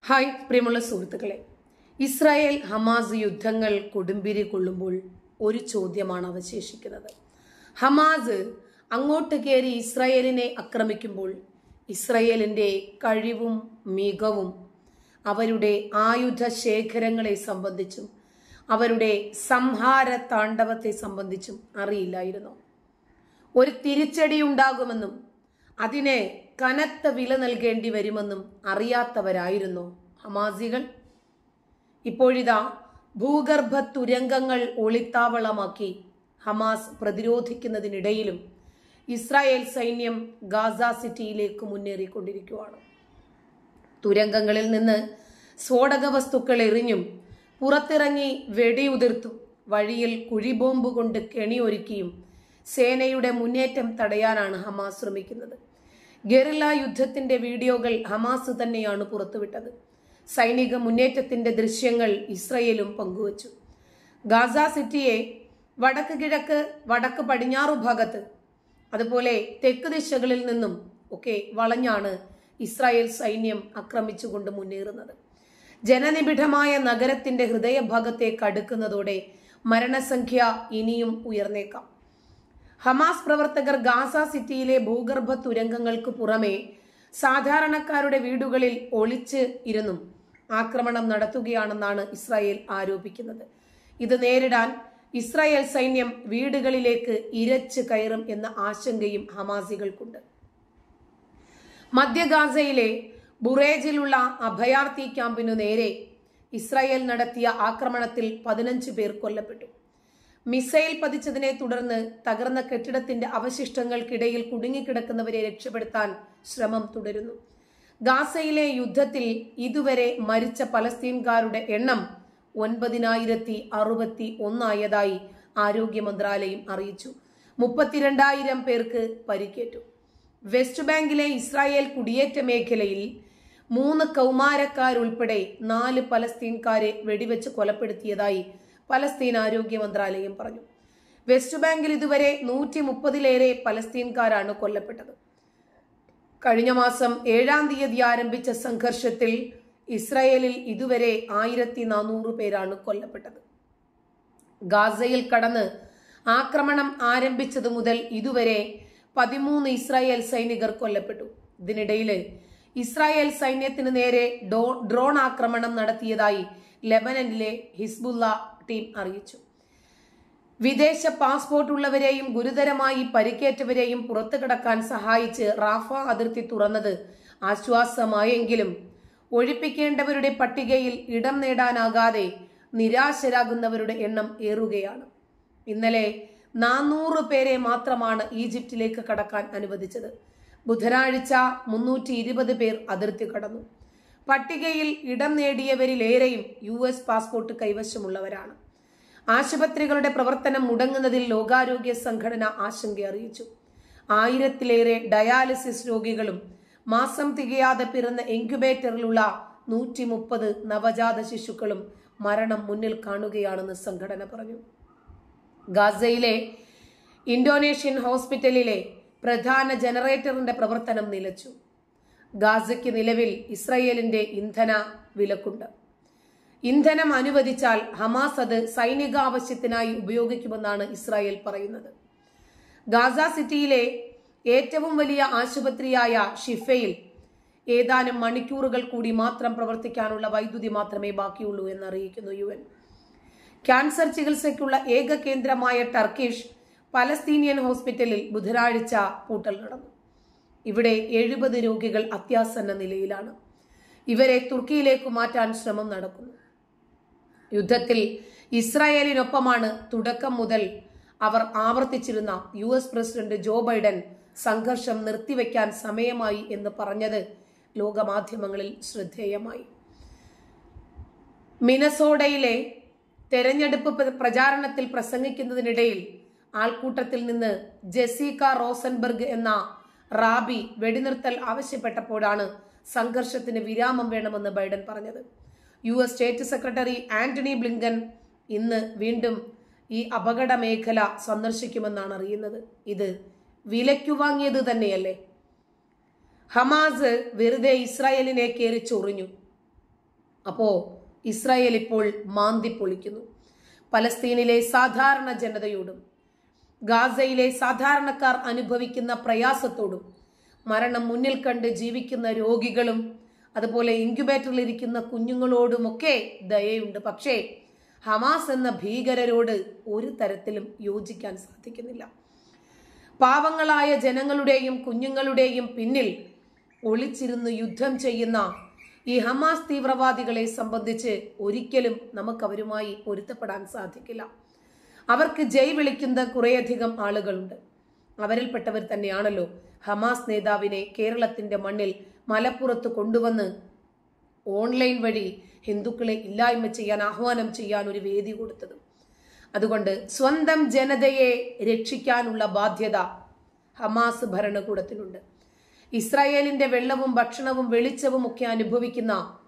Hi പ്രിയമുള്ള സുഹൃത്തുക്കളെ Israel Hamas യുദ്ധങ്ങൾ കൊടുമ്പിരി കൊള്ളുമ്പോൾ ഒരു ചോദ്യമാണ് അവശേഷിക്കുന്നത് ഹമാസ് അങ്ങോട്ട് കയറി ഇസ്രായേലിനെ ആക്രമിക്കുമ്പോൾ ഇസ്രായേലിന്റെ കഴിവും മികവും അവരുടെ ആയുധ ശേഖരങ്ങളെ സംബന്ധിച്ചും അവരുടെ സംഹാര താണ്ഡവത്തെ സംബന്ധിച്ചും അറിയില്ലായിരുന്നു ഒരു തിരിച്ചടി ഉണ്ടാകുമെന്നും അതിന് കനത്ത വില നൽകേണ്ടി വരുമെന്നും അറിയാത്തവരായിരുന്നു ഹമാസികൾ ഇപ്പോഴിതാ ഭൂഗർഭ തുരങ്കങ്ങൾ ഒളിത്താവളമാക്കി ഹമാസ് പ്രതിരോധിക്കുന്നതിനിടയിലും ഇസ്രായേൽ സൈന്യം ഗാസ സിറ്റിയിലേക്ക് മുന്നേറിക്കൊണ്ടിരിക്കുകയാണ് തുരങ്കങ്ങളിൽ നിന്ന് സ്ഫോടക വസ്തുക്കൾ എറിഞ്ഞും പുറത്തിറങ്ങി വെടിയുതിർത്തും വഴിയിൽ കുഴിബോംബ് കൊണ്ട് കെണിയൊരുക്കിയും സേനയുടെ മുന്നേറ്റം തടയാനാണ് ഹമാസ് ശ്രമിക്കുന്നത് ഗറില്ല യുദ്ധത്തിന്റെ വീഡിയോകൾ ഹമാസ് തന്നെയാണ് പുറത്തുവിട്ടത് സൈനിക മുന്നേറ്റത്തിന്റെ ദൃശ്യങ്ങൾ ഇസ്രയേലും പങ്കുവച്ചു ഗാസ സിറ്റിയെ വടക്ക് കിഴക്ക് വടക്ക് പടിഞ്ഞാറു ഭാഗത്ത് അതുപോലെ തെക്ക് ദിശകളിൽ നിന്നും ഒക്കെ വളഞ്ഞാണ് ഇസ്രായേൽ സൈന്യം ആക്രമിച്ചുകൊണ്ട് മുന്നേറുന്നത് ജനനിബിഡമായ നഗരത്തിന്റെ ഹൃദയഭാഗത്തേക്ക് അടുക്കുന്നതോടെ മരണസംഖ്യ ഇനിയും ഉയർന്നേക്കാം ഹമാസ് പ്രവർത്തകർ ഗാസ സിറ്റിയിലെ ഭൂഗർഭ തുരങ്കങ്ങൾക്ക് പുറമെ സാധാരണക്കാരുടെ വീടുകളിൽ ഒളിച്ച് ഇരുന്നും ആക്രമണം നടത്തുകയാണെന്നാണ് ഇസ്രായേൽ ആരോപിക്കുന്നത് ഇത് നേരിടാൻ ഇസ്രായേൽ സൈന്യം വീടുകളിലേക്ക് ഇരച്ച് കയറും എന്ന ആശങ്കയും ഹമാസികൾക്കുണ്ട് മധ്യ ഗാസയിലെ ബുറേജിലുള്ള അഭയാർത്ഥി ക്യാമ്പിനു നേരെ ഇസ്രായേൽ നടത്തിയ ആക്രമണത്തിൽ പതിനഞ്ച് പേർ കൊല്ലപ്പെട്ടു മിസൈൽ പതിച്ചതിനെ തുടർന്ന് തകർന്ന കെട്ടിടത്തിന്റെ അവശിഷ്ടങ്ങൾക്കിടയിൽ കുടുങ്ങിക്കിടക്കുന്നവരെ രക്ഷപ്പെടുത്താൻ ശ്രമം തുടരുന്നു ഗാസയിലെ യുദ്ധത്തിൽ ഇതുവരെ മരിച്ച പലസ്തീൻകാരുടെ എണ്ണം ഒൻപതിനായിരത്തി അറുപത്തി ഒന്നായതായി ആരോഗ്യ മന്ത്രാലയം അറിയിച്ചു മുപ്പത്തിരണ്ടായിരം പേർക്ക് പരിക്കേറ്റു വെസ്റ്റ് ബാങ്കിലെ ഇസ്രായേൽ കുടിയേറ്റ മേഖലയിൽ മൂന്ന് കൗമാരക്കാരുൾപ്പെടെ നാല് പലസ്തീൻകാരെ വെടിവെച്ച് കൊലപ്പെടുത്തിയതായി പലസ്തീൻ ആരോഗ്യ മന്ത്രാലയം പറഞ്ഞു വെസ്റ്റ് ബാങ്കിൽ ഇതുവരെ നൂറ്റി മുപ്പതിലേറെ പലസ്തീൻകാരാണ് കൊല്ലപ്പെട്ടത് കഴിഞ്ഞ മാസം ഏഴാം തീയതി ആരംഭിച്ച സംഘർഷത്തിൽ ഇസ്രായേലിൽ ഇതുവരെ ആയിരത്തി നാനൂറ് പേരാണ് കൊല്ലപ്പെട്ടത് ഗാസയിൽ കടന്ന് ആക്രമണം ആരംഭിച്ചതു മുതൽ ഇതുവരെ പതിമൂന്ന് ഇസ്രായേൽ സൈനികർ കൊല്ലപ്പെട്ടു ഇതിനിടയിൽ ഇസ്രായേൽ സൈന്യത്തിന് നേരെ ഡോ ഡ്രോൺ ആക്രമണം നടത്തിയതായി ലെബനനിലെ ഹിസ്ബുള്ള ടീം അറിയിച്ചു വിദേശ പാസ്പോർട്ട് ഉള്ളവരെയും ഗുരുതരമായി പരിക്കേറ്റവരെയും പുറത്തു കിടക്കാൻ സഹായിച്ച് റാഫ അതിർത്തി തുറന്നത് ആശ്വാസമായെങ്കിലും ഒഴിപ്പിക്കേണ്ടവരുടെ പട്ടികയിൽ ഇടം നേടാനാകാതെ നിരാശരാകുന്നവരുടെ എണ്ണം ഏറുകയാണ് ഇന്നലെ നാനൂറ് പേരെ മാത്രമാണ് ഈജിപ്തിലേക്ക് കടക്കാൻ അനുവദിച്ചത് ബുധനാഴ്ച മുന്നൂറ്റി ഇരുപത് പേർ അതിർത്തി കടന്നു പട്ടികയിൽ ഇടം നേടിയവരിലേറെയും യു എസ് പാസ്പോർട്ട് കൈവശമുള്ളവരാണ് ആശുപത്രികളുടെ പ്രവർത്തനം മുടങ്ങുന്നതിൽ ലോകാരോഗ്യ സംഘടന ആശങ്ക അറിയിച്ചു ആയിരത്തിലേറെ ഡയാലിസിസ് രോഗികളും മാസം തികയാതെ പിറന്ന ഇൻക്യുബേറ്ററിലുള്ള നൂറ്റി മുപ്പത് നവജാത ശിശുക്കളും മരണം മുന്നിൽ കാണുകയാണെന്ന് സംഘടന പറഞ്ഞു ഗാസയിലെ ഇന്തോനേഷ്യൻ ഹോസ്പിറ്റലിലെ പ്രധാന ജനറേറ്ററിന്റെ പ്രവർത്തനം നിലച്ചു ഗാസയ്ക്ക് നിലവിൽ ഇസ്രയേലിന്റെ ഇന്ധന വിലക്കുണ്ട് ഇന്ധനം അനുവദിച്ചാൽ ഹമാസ് അത് സൈനിക ആവശ്യത്തിനായി ഉപയോഗിക്കുമെന്നാണ് ഇസ്രായേൽ പറയുന്നത് ഗാസ സിറ്റിയിലെ ഏറ്റവും വലിയ ആശുപത്രിയായ ഷിഫയിൽ ഏതാനും മണിക്കൂറുകൾ കൂടി മാത്രം പ്രവർത്തിക്കാനുള്ള വൈദ്യുതി മാത്രമേ ബാക്കിയുള്ളൂ എന്ന് അറിയിക്കുന്നു യു എൻ ക്യാൻസർ ചികിത്സയ്ക്കുള്ള ഏക കേന്ദ്രമായ ടർക്കിഷ് പലസ്തീനിയൻ ഹോസ്പിറ്റലിൽ ബുധനാഴ്ച പൂട്ടൽ നടന്നു ഇവിടെ എഴുപത് രോഗികൾ അത്യാസന്ന നിലയിലാണ് ഇവരെ തുർക്കിയിലേക്ക് മാറ്റാൻ ശ്രമം നടക്കുന്നു യുദ്ധത്തിൽ ഇസ്രായേലിനൊപ്പമാണ് തുടക്കം മുതൽ അവർ ആവർത്തിച്ചിരുന്ന U S president Joe Biden സംഘർഷം നിർത്തിവെക്കാൻ സമയമായി എന്ന് പറഞ്ഞത് ലോകമാധ്യമങ്ങളിൽ ശ്രദ്ധേയമായി മിനസോഡയിലെ തെരഞ്ഞെടുപ്പ് പ്രചാരണത്തിൽ പ്രസംഗിക്കുന്നതിനിടയിൽ ആൾക്കൂട്ടത്തിൽ നിന്ന് ജെസീക റോസൻബർഗ് എന്ന റാബി വെടിനിർത്തൽ ആവശ്യപ്പെട്ടപ്പോഴാണ് സംഘർഷത്തിന് വിരാമം വേണമെന്ന് ബൈഡൻ പറഞ്ഞത് U S state secretary Antony Blinken ഇന്ന് വീണ്ടും ഈ അപകട മേഖല സന്ദർശിക്കുമെന്നാണ് അറിയുന്നത് ഇത് വിലയ്ക്കു വാങ്ങിയത് തന്നെയല്ലേ ഹമാസ് വെറുതെ ഇസ്രായേലിനെ കയറി ചൊറിഞ്ഞു അപ്പോ ഇസ്രായേൽ ഇപ്പോൾ മാന്തി പൊളിക്കുന്നു പലസ്തീനിലെ സാധാരണ ജനതയോടും ഗാസയിലെ സാധാരണക്കാർ അനുഭവിക്കുന്ന പ്രയാസത്തോടും മരണം മുന്നിൽ കണ്ട് ജീവിക്കുന്ന രോഗികളും അതുപോലെ ഇൻക്യുബേറ്ററിൽ ഇരിക്കുന്ന കുഞ്ഞുങ്ങളോടുമൊക്കെ ദയയുണ്ട് പക്ഷേ ഹമാസ് എന്ന ഭീകരരോട് ഒരു തരത്തിലും യോജിക്കാൻ സാധിക്കുന്നില്ല പാവങ്ങളായ ജനങ്ങളുടെയും കുഞ്ഞുങ്ങളുടെയും പിന്നിൽ ഒളിച്ചിരുന്ന് യുദ്ധം ചെയ്യുന്ന ഈ ഹമാസ് തീവ്രവാദികളെ സംബന്ധിച്ച് ഒരിക്കലും നമുക്ക് അവരുമായി പൊരുത്തപ്പെടാൻ സാധിക്കില്ല അവർക്ക് ജയ് വിളിക്കുന്ന കുറേയധികം ആളുകളുണ്ട് അവരിൽപ്പെട്ടവർ തന്നെയാണല്ലോ ഹമാസ് നേതാവിനെ കേരളത്തിന്റെ മണ്ണിൽ മലപ്പുറത്ത് കൊണ്ടുവന്ന് ഓൺലൈൻ വഴി ഹിന്ദുക്കളെ ഇല്ലായ്മ ചെയ്യാൻ ആഹ്വാനം ചെയ്യാൻ ഒരു വേദി കൊടുത്തത് അതുകൊണ്ട് സ്വന്തം ജനതയെ രക്ഷിക്കാനുള്ള ബാധ്യത ഹമാസ് ഭരണകൂടത്തിനുണ്ട് ഇസ്രായേലിന്റെ വെള്ളവും ഭക്ഷണവും വെളിച്ചവും ഒക്കെ അനുഭവിക്കുന്ന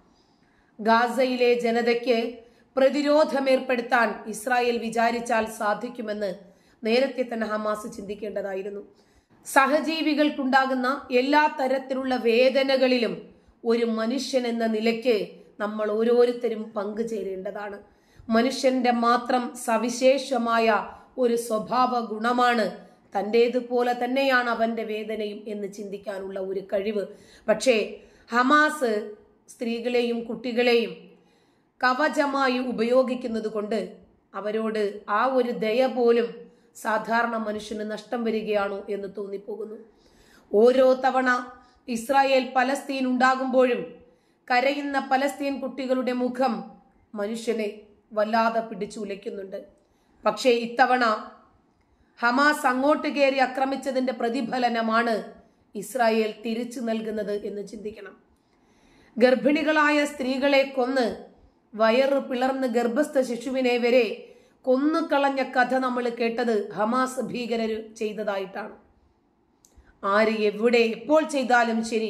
ഗാസയിലെ ജനതയ്ക്ക് പ്രതിരോധമേർപ്പെടുത്താൻ ഇസ്രായേൽ വിചാരിച്ചാൽ സാധിക്കുമെന്ന് നേരത്തെ തന്നെ ഹമാസ് ചിന്തിക്കേണ്ടതായിരുന്നു സഹജീവികൾക്കുണ്ടാകുന്ന എല്ലാ തരത്തിലുള്ള വേദനകളിലും ഒരു മനുഷ്യൻ എന്ന നിലയ്ക്ക് നമ്മൾ ഓരോരുത്തരും പങ്കുചേരേണ്ടതാണ് മനുഷ്യന്റെ മാത്രം സവിശേഷമായ ഒരു സ്വഭാവ ഗുണമാണ് തൻ്റേതുപോലെ തന്നെയാണ് അവന്റെ വേദനയും എന്ന് ചിന്തിക്കാനുള്ള ഒരു കഴിവ് പക്ഷേ ഹമാസ് സ്ത്രീകളെയും കുട്ടികളെയും കവചമായി ഉപയോഗിക്കുന്നത് കൊണ്ട് അവരോട് ആ ഒരു ദയ പോലും സാധാരണ മനുഷ്യന് നഷ്ടം വരികയാണോ എന്ന് തോന്നിപ്പോകുന്നു ഓരോ തവണ ഇസ്രായേൽ പലസ്തീൻ ഉണ്ടാകുമ്പോഴും കരയുന്ന പലസ്തീൻ കുട്ടികളുടെ മുഖം മനുഷ്യനെ വല്ലാതെ പിടിച്ചുലയ്ക്കുന്നുണ്ട് പക്ഷേ ഇത്തവണ ഹമാസ് അങ്ങോട്ട് കയറി ആക്രമിച്ചതിന്റെ പ്രതിഫലനമാണ് ഇസ്രായേൽ തിരിച്ചു നൽകുന്നത് എന്ന് ചിന്തിക്കണം ഗർഭിണികളായ സ്ത്രീകളെ കൊന്ന് വയറ് പിളർന്ന് ഗർഭസ്ഥ ശിശുവിനെ വരെ കൊന്നുകളഞ്ഞ കഥ നമ്മൾ കേട്ടത് ഹമാസ് ഭീകരർ ചെയ്തതായിട്ടാണ് ആര് എവിടെ എപ്പോൾ ചെയ്താലും ശരി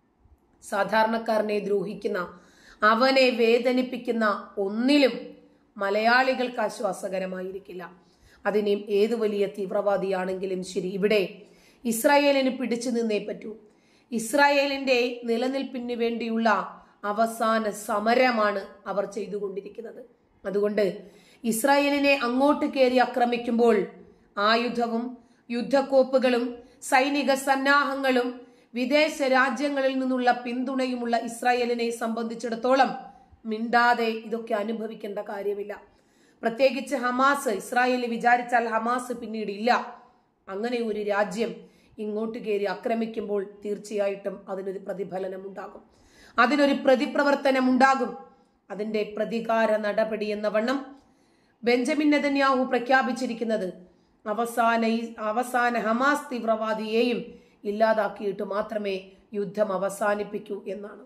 സാധാരണക്കാരനെ ദ്രോഹിക്കുന്ന അവനെ വേദനിപ്പിക്കുന്ന ഒന്നിലും മലയാളികൾക്ക് ആശ്വാസകരമായിരിക്കില്ല അതിനെയും ഏത് വലിയ തീവ്രവാദിയാണെങ്കിലും ശരി ഇവിടെ ഇസ്രായേലിന് പിടിച്ചു നിന്നേ പറ്റൂ ഇസ്രായേലിന്റെ നിലനിൽപ്പിന് വേണ്ടിയുള്ള അവസാന സമരമാണ് അവർ ചെയ്തുകൊണ്ടിരിക്കുന്നത് അതുകൊണ്ട് ഇസ്രായേലിനെ അങ്ങോട്ട് കയറി ആക്രമിക്കുമ്പോൾ ആയുധവും യുദ്ധക്കോപ്പുകളും സൈനിക സന്നാഹങ്ങളും വിദേശ രാജ്യങ്ങളിൽ നിന്നുള്ള പിന്തുണയുമുള്ള ഇസ്രായേലിനെ സംബന്ധിച്ചിടത്തോളം മിണ്ടാതെ ഇതൊക്കെ അനുഭവിക്കേണ്ട കാര്യമില്ല പ്രത്യേകിച്ച് ഹമാസ് ഇസ്രായേലിൽ വിചാരിച്ചാൽ ഹമാസ് പിന്നീട് ഇല്ല അങ്ങനെ ഒരു രാജ്യം ഇങ്ങോട്ട് കയറി ആക്രമിക്കുമ്പോൾ തീർച്ചയായിട്ടും അതിനൊരു പ്രതിഫലനം ഉണ്ടാകും അതിനൊരു പ്രതിപ്രവർത്തനം ഉണ്ടാകും അതിന്റെ പ്രതികാര നടപടി എന്ന വണ്ണം ബെഞ്ചമിൻ നെതന്യാഹു പ്രഖ്യാപിച്ചിരിക്കുന്നത് അവസാന അവസാന ഹമാസ് തീവ്രവാദിയെയും ഇല്ലാതാക്കിയിട്ട് മാത്രമേ യുദ്ധം അവസാനിപ്പിക്കൂ എന്നാണ്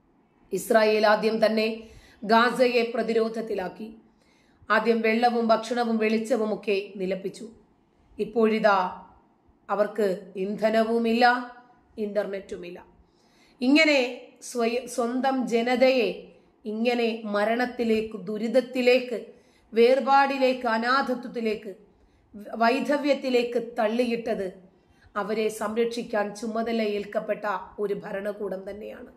ഇസ്രായേൽ ആദ്യം തന്നെ ഗാസയെ പ്രതിരോധത്തിലാക്കി ആദ്യം വെള്ളവും ഭക്ഷണവും വെളിച്ചവും ഒക്കെ നിലപ്പിച്ചു ഇപ്പോഴിതാ അവർക്ക് ഇന്ധനവുമില്ല ഇന്റർനെറ്റുമില്ല ഇങ്ങനെ സ്വയ സ്വന്തം ജനതയെ ഇങ്ങനെ മരണത്തിലേക്ക് ദുരിതത്തിലേക്ക് വേർപാടിലേക്ക് അനാഥത്വത്തിലേക്ക് വൈധവ്യത്തിലേക്ക് തള്ളിയിട്ടത് അവരെ സംരക്ഷിക്കാൻ ചുമതല ഏൽക്കപ്പെട്ട ഒരു ഭരണകൂടം തന്നെയാണ്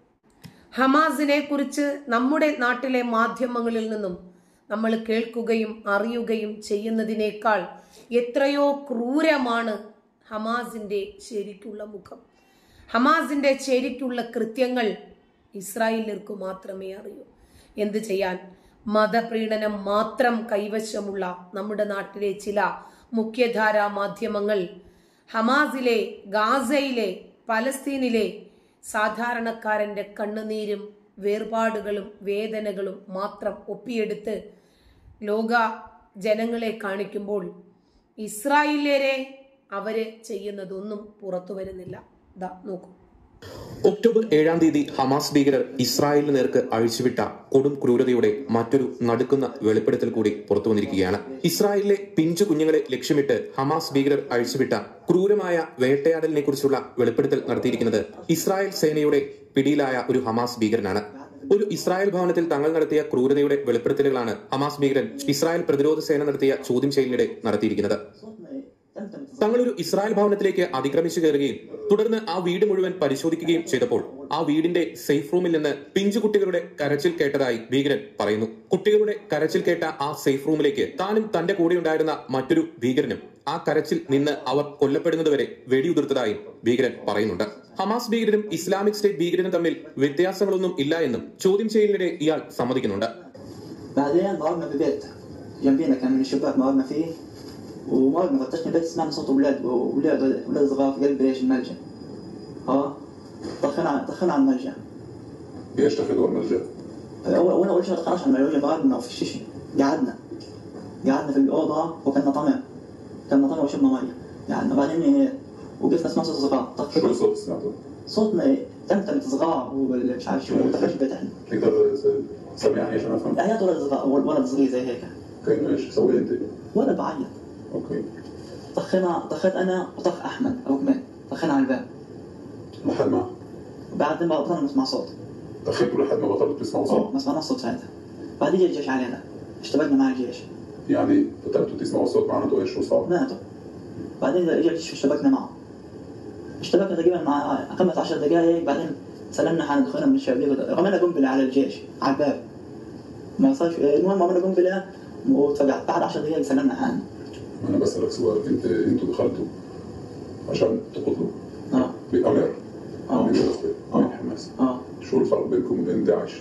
ഹമാസിനെ കുറിച്ച് നമ്മുടെ നാട്ടിലെ മാധ്യമങ്ങളിൽ നിന്നും നമ്മൾ കേൾക്കുകയും അറിയുകയും ചെയ്യുന്നതിനേക്കാൾ എത്രയോ ക്രൂരമാണ് ഹമാസിന്റെ ശരിക്കുള്ള മുഖം ഹമാസിന്റെ ശരിക്കുള്ള കൃത്യങ്ങൾ ഇസ്രായേലിയർക്ക് മാത്രമേ അറിയൂ എന്ത് ചെയ്യാൻ മതപ്രീണനം മാത്രം കൈവശമുള്ള നമ്മുടെ നാട്ടിലെ ചില മുഖ്യധാരാ മാധ്യമങ്ങൾ ഹമാസിലെ ഗാസയിലെ പലസ്തീനിലെ സാധാരണക്കാരന്റെ കണ്ണുനീരും വേർപാടുകളും വേദനകളും മാത്രം ഒപ്പിയെടുത്ത് ലോക ജനങ്ങളെ കാണിക്കുമ്പോൾ ഇസ്രായേലിയരെ അവര് ചെയ്യുന്നതൊന്നും പുറത്തു വരുന്നില്ല ദാ നോക്കൂ ഒക്ടോബർ ഏഴാം തീയതി ഹമാസ് ഭീകരർ ഇസ്രായേലിന് നേർക്ക് അഴിച്ചുവിട്ട കൊടും ക്രൂരതയുടെ മറ്റൊരു നടുക്കുന്ന വെളിപ്പെടുത്തൽ കൂടി പുറത്തു വന്നിരിക്കുകയാണ് ഇസ്രായേലിലെ പിഞ്ചു കുഞ്ഞുങ്ങളെ ലക്ഷ്യമിട്ട് ഹമാസ് ഭീകരർ അഴിച്ചുവിട്ട ക്രൂരമായ വേട്ടയാടലിനെ കുറിച്ചുള്ള വെളിപ്പെടുത്തൽ നടത്തിയിരിക്കുന്നത് ഇസ്രായേൽ സേനയുടെ പിടിയിലായ ഒരു ഹമാസ് ഭീകരനാണ് ഒരു ഇസ്രായേൽ ഭവനത്തിൽ തങ്ങൾ നടത്തിയ ക്രൂരതയുടെ വെളിപ്പെടുത്തലുകളാണ് ഹമാസ് ഭീകരൻ ഇസ്രായേൽ പ്രതിരോധ സേന നടത്തിയ ചോദ്യം ചെയ്യലിനിടെ നടത്തിയിരിക്കുന്നത് തങ്ങൾ ഒരു ഇസ്രായേൽ ഭവനത്തിലേക്ക് അതിക്രമിച്ചു കയറുകയും തുടർന്ന് ആ വീട് മുഴുവൻ പരിശോധിക്കുകയും ചെയ്തപ്പോൾ ആ വീടിന്റെ സേഫ് റൂമിൽ നിന്ന് പിഞ്ചു കുട്ടികളുടെ കരച്ചിൽ കേട്ടതായി ഭീകരൻ പറയുന്നു കുട്ടികളുടെ കരച്ചിൽ കേട്ട ആ സേഫ് റൂമിലേക്ക് താനും തന്റെ കൂടെ ഉണ്ടായിരുന്ന മറ്റൊരു ഭീകരനും ആ കരച്ചിൽ നിന്ന് അവർ കൊല്ലപ്പെടുന്നതുവരെ വെടിയുതിർത്തതായും ഭീകരൻ പറയുന്നുണ്ട് ഹമാസ് ഭീകരനും ഇസ്ലാമിക് സ്റ്റേറ്റ് ഭീകരനും തമ്മിൽ വ്യത്യാസങ്ങളൊന്നും ഇല്ല എന്നും ചോദ്യം ചെയ്യലിനിടെ ഇയാൾ സമ്മതിക്കുന്നുണ്ട് بعدين ضربنا ببيت جنبينا كان من الشباك ضربنا فيه ومرقنا فتشنا بيت سمعنا صوت اولاد اولاد اولاد صغار في قلب ليش الملجا اه طخنا طخنا على الملجا ايش تاخذوا الملجا؟ اول اول اول شيء دخلناش على الملجا ضربنا في الشيشه قعدنا قعدنا في الاوضه وكنا طمع كنا طمع وشربنا ميه قعدنا بعدين وقفنا نسمع صوت صغار طخ شو الصوت سمعته؟ صوتنا تمتمت صغار ومش عارف شو ما دخلش البيت احنا تقدر سمعني عشان افهم عياط ولد صغار ولد صغير زي هيك كانه ايش سوي انت؟ ولد بعيط اوكي طخنا طخت انا وطخ احمد ركبين طخنا على الباب لحد ما بعدين ما بطلنا نسمع صوت دخلتوا لحد ما بطلتوا تسمعوا صوت ما سمعنا صوت ساعتها بعدين جا الجيش علينا اشتبكنا مع الجيش يعني بطلتوا تسمعوا صوت معناته ايش شو صار؟ ماتوا بعدين اجى الجيش اشتبكنا معه اشتبكنا تقريبا مع اقامة 10 دقائق بعدين سلمنا حالنا دخلنا من الشبابيك رمينا قنبله على الجيش على الباب ما صار شيء. المهم رمينا قنبله واتفقعت بعد 10 دقائق سلمنا حالنا انا بسالك سؤال انت انتوا دخلتوا عشان تقتلوا اه بامر اه من فلسطين من حماس اه شو الفرق بينكم وبين داعش؟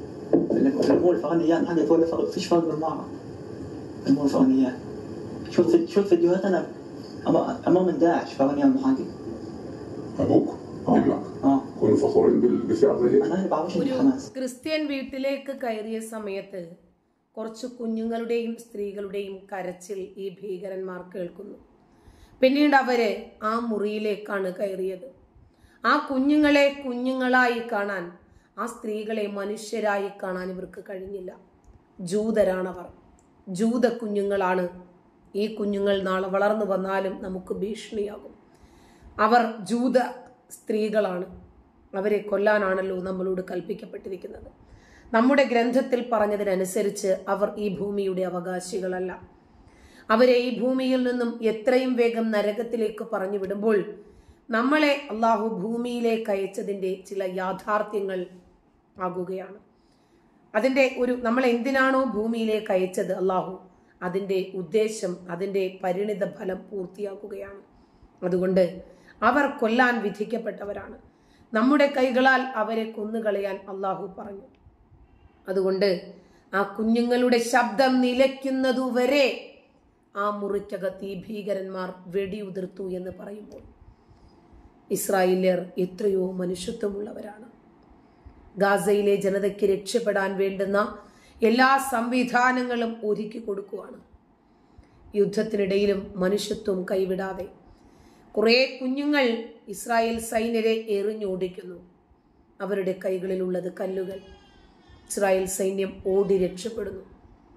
هو الفغنيات حاجه ولا فرق فيش فرق بالمعركة هو الفغنيات شوف شوف فيديوهات انا أما- امام من داعش فغنيات محاكي ابوك امك اه كونوا فخورين بال- بفعل زي هيك انا ما بعرفش ഒരു حماس ക്രിസ്ത്യൻ വീട്ടിലേക്ക് കയറിയ സമയത്ത് കുറച്ച് കുഞ്ഞുങ്ങളുടെയും സ്ത്രീകളുടെയും കരച്ചിൽ ഈ ഭീകരന്മാർ കേൾക്കുന്നു പിന്നീട് അവര് ആ മുറിയിലേക്കാണ് കയറിയത് ആ കുഞ്ഞുങ്ങളെ കുഞ്ഞുങ്ങളായി കാണാൻ ആ സ്ത്രീകളെ മനുഷ്യരായി കാണാൻ ഇവർക്ക് കഴിഞ്ഞില്ല ജൂതരാണവർ ജൂത കുഞ്ഞുങ്ങളാണ് ഈ കുഞ്ഞുങ്ങൾ നാളെ വളർന്നു വന്നാലും നമുക്ക് ഭീഷണിയാകും അവർ ജൂത സ്ത്രീകളാണ് അവരെ കൊല്ലാനാണല്ലോ നമ്മളോട് കൽപ്പിക്കപ്പെട്ടിരിക്കുന്നത് നമ്മുടെ ഗ്രന്ഥത്തിൽ പറഞ്ഞതിനനുസരിച്ച് അവർ ഈ ഭൂമിയുടെ അവകാശികളല്ല അവരെ ഈ ഭൂമിയിൽ നിന്നും എത്രയും വേഗം നരകത്തിലേക്ക് പറഞ്ഞു വിടുമ്പോൾ നമ്മളെ അള്ളാഹു ഭൂമിയിലേക്ക് അയച്ചതിൻ്റെ ചില യാഥാർത്ഥ്യങ്ങൾ ആകുകയാണ് അതിൻ്റെ ഒരു നമ്മൾ എന്തിനാണോ ഭൂമിയിലേക്ക് അയച്ചത് അള്ളാഹു അതിൻ്റെ ഉദ്ദേശം അതിൻ്റെ പരിണിത ഫലം പൂർത്തിയാക്കുകയാണ് അതുകൊണ്ട് അവർ കൊല്ലാൻ വിധിക്കപ്പെട്ടവരാണ് നമ്മുടെ കൈകളാൽ അവരെ കൊന്നുകളയാൻ അള്ളാഹു പറഞ്ഞു അതുകൊണ്ട് ആ കുഞ്ഞുങ്ങളുടെ ശബ്ദം നിലയ്ക്കുന്നതുവരെ ആ മുറിക്കകത്ത് ഈ ഭീകരന്മാർ വെടിയുതിർത്തു എന്ന് പറയുമ്പോൾ ഇസ്രായേലിയർ എത്രയോ മനുഷ്യത്വമുള്ളവരാണ് ഗാസയിലെ ജനതയ്ക്ക് രക്ഷപ്പെടാൻ വേണ്ടുന്ന എല്ലാ സംവിധാനങ്ങളും ഒരുക്കി കൊടുക്കുവാണ് യുദ്ധത്തിനിടയിലും മനുഷ്യത്വം കൈവിടാതെ കുറേ കുഞ്ഞുങ്ങൾ ഇസ്രായേൽ സൈന്യരെ എറിഞ്ഞോടിക്കുന്നു അവരുടെ കൈകളിലുള്ളത് കല്ലുകൾ ഇസ്രായേൽ സൈന്യം ഓടി രക്ഷപ്പെടുന്നു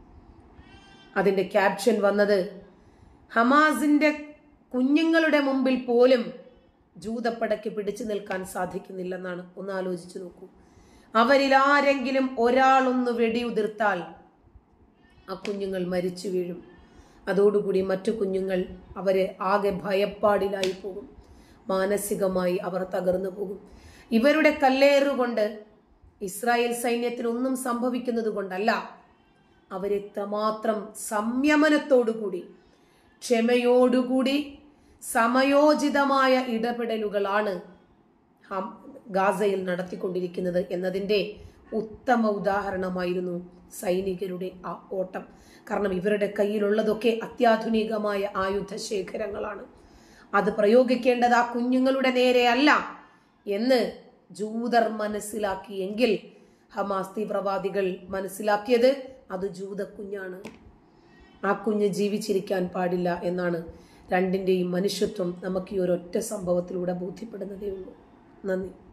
അതിന്റെ ക്യാപ്ഷൻ വന്നത് ഹമാസിന്റെ കുഞ്ഞുങ്ങളുടെ മുമ്പിൽ പോലും ജൂതപ്പടയ്ക്ക് പിടിച്ചു നിൽക്കാൻ സാധിക്കുന്നില്ലെന്നാണ് ഒന്ന് ആലോചിച്ചു നോക്കൂ അവരിൽ ആരെങ്കിലും ഒരാളൊന്ന് വെടിയുതിർത്താൽ ആ കുഞ്ഞുങ്ങൾ മരിച്ചു വീഴും അതോടുകൂടി മറ്റു കുഞ്ഞുങ്ങൾ അവരെ ആകെ ഭയപ്പാടിലായി പോകും മാനസികമായി അവർ തകർന്നു പോകും ഇവരുടെ കല്ലേറുകൊണ്ട് ഇസ്രായേൽ സൈന്യത്തിന് ഒന്നും സംഭവിക്കുന്നത് കൊണ്ടല്ല അവരെത്രമാത്രം സംയമനത്തോടുകൂടി ക്ഷമയോടുകൂടി സമയോചിതമായ ഇടപെടലുകളാണ് ഹം- ഗാസയിൽ നടത്തിക്കൊണ്ടിരിക്കുന്നത് എന്നതിൻ്റെ ഉത്തമ ഉദാഹരണമായിരുന്നു സൈനികരുടെ ആ ഓട്ടം കാരണം ഇവരുടെ കയ്യിലുള്ളതൊക്കെ അത്യാധുനികമായ ആയുധ ശേഖരങ്ങളാണ് അത് പ്രയോഗിക്കേണ്ടത് ആ കുഞ്ഞുങ്ങളുടെ നേരെയല്ല എന്ന് ജൂതർ മനസ്സിലാക്കിയെങ്കിൽ ഹമാസ് തീവ്രവാദികൾ മനസ്സിലാക്കിയത് അത് ജൂത കുഞ്ഞാണ് ആ കുഞ്ഞ് ജീവിച്ചിരിക്കാൻ പാടില്ല എന്നാണ് രണ്ടിൻ്റെയും മനുഷ്യത്വം നമുക്ക് ഈ ഒരൊറ്റ സംഭവത്തിലൂടെ ബോധ്യപ്പെടുന്നതേ ഉള്ളൂ നന്ദി